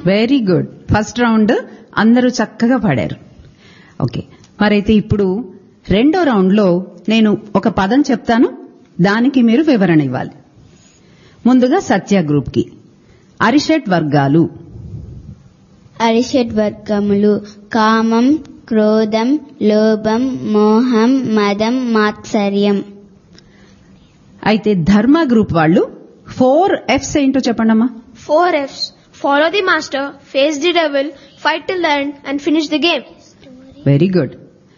Very good first round అందరూ చక్కగా పాడారు ఓకే మరైతే ఇప్పుడు రెండో రౌండ్ లో నేను ఒక పదం చెప్తాను దానికి మీరు వివరణ ఇవ్వాలి ముందుగా సత్య గ్రూప్ కి అరిషట్ వర్గాలు అరిషడ్ వర్గములు కామం క్రోధం లోభం మోహం మదం మాత్సర్యం అయితే ధర్మ గ్రూప్ వాళ్ళు ఫోర్ ఎఫ్స్ ఏంటో చెప్పండమ్మా Four F's. Follow the master, face the devil, fight till the end, and finish the game. Very good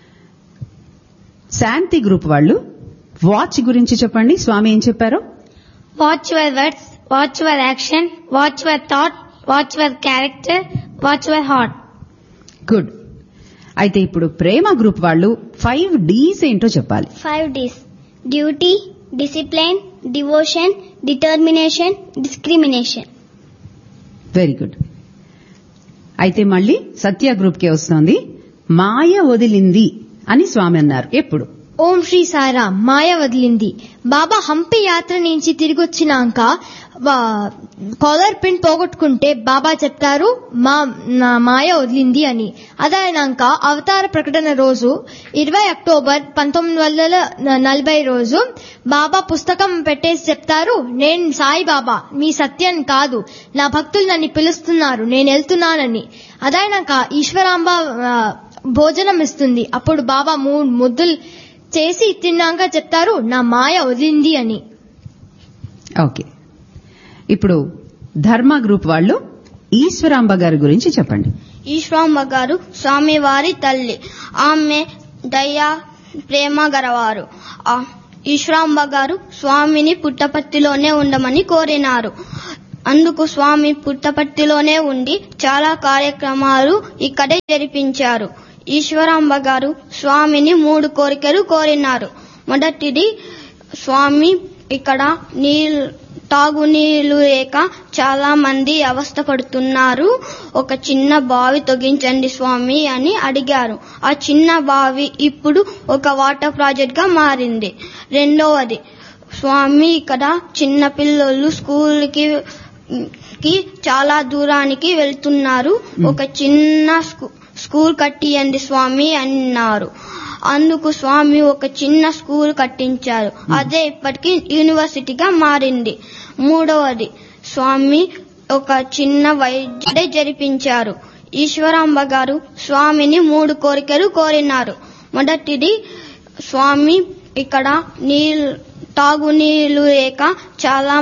Shanti group వాళ్ళు వాచ్ గురించి చెప్పండి స్వామి ఏం చెప్పారో Watch your words, watch your action, watch your thought, watch your character, watch your heart. Good అయితే ఇప్పుడు Prema group వాళ్ళు five Ds ఏంటో చెప్పాలి five Ds duty discipline devotion determination discrimination very good అయితే మళ్ళీ సత్య గ్రూప్ కే వస్తోంది మాయ వదిలింది అని స్వామి అన్నారు ఎప్పుడు ఓం శ్రీ సాయిరాం మాయ వదిలింది బాబా హంపి యాత్ర నుంచి తిరిగి వచ్చినాక కాలర్ పిన్ పోగొట్టుకుంటే బాబా చెప్తారు మా నా మాయ వదిలింది అని అదైనాక అవతార ప్రకటన రోజు ఇరవై అక్టోబర్ పంతొమ్మిది వందల నలభై రోజు బాబా పుస్తకం పెట్టేసి చెప్తారు నేను సాయి బాబా మీ సత్యం కాదు నా భక్తులు నన్ను పిలుస్తున్నారు నేను వెళ్తున్నానని అదైనాక ఈశ్వరాంబ ఆ, భోజనం ఇస్తుంది అప్పుడు బాబా మూడు ముద్దులు చేసి తిన్నాక చెప్తారు నా మాయ వదిలింది అని ఓకే ఇప్పుడు ధర్మ గ్రూప్ వాళ్ళు ఈశ్వరాంబ గారి గురించి చెప్పండి ఈశ్వరాంబ గారు స్వామివారి తల్లి ఆమె దయ ప్రేమ గలవారు ఆ ఈశ్వరాంబ గారు స్వామిని పుట్టపర్తిలోనే ఉండమని కోరినారు అందుకు స్వామి పుట్టపర్తిలోనే ఉండి చాలా కార్యక్రమాలు ఇక్కడే జరిపించారు ఈశ్వరాంబ గారు స్వామిని మూడు కోరికలు కోరినారు మొదటిది స్వామి ఇక్కడ నీళ్ళు తాగునీళ్లు లేక చాలా మంది అవస్థ పడుతున్నారు ఒక చిన్న బావి తొగించండి స్వామి అని అడిగారు ఆ చిన్న బావి ఇప్పుడు ఒక వాటర్ ప్రాజెక్ట్ గా మారింది రెండవది స్వామి ఇక్కడ చిన్న పిల్లలు స్కూల్ కి కి చాలా దూరానికి వెళ్తున్నారు ఒక చిన్న స్కూ- స్కూల్ కట్టియండి స్వామి అన్నారు అందుకు స్వామి ఒక చిన్న స్కూల్ కట్టించారు అదే ఇప్పటికి యూనివర్సిటీగా మారింది మూడవది స్వామి ఒక చిన్న వైద్యుడే జరిపించారు ఈశ్వరాంబ గారు స్వామిని మూడు కోరికలు కోరినారు మొదటిది స్వామి ఇక్కడ నీళ్ళు తాగునీళ్లు లేక చాలా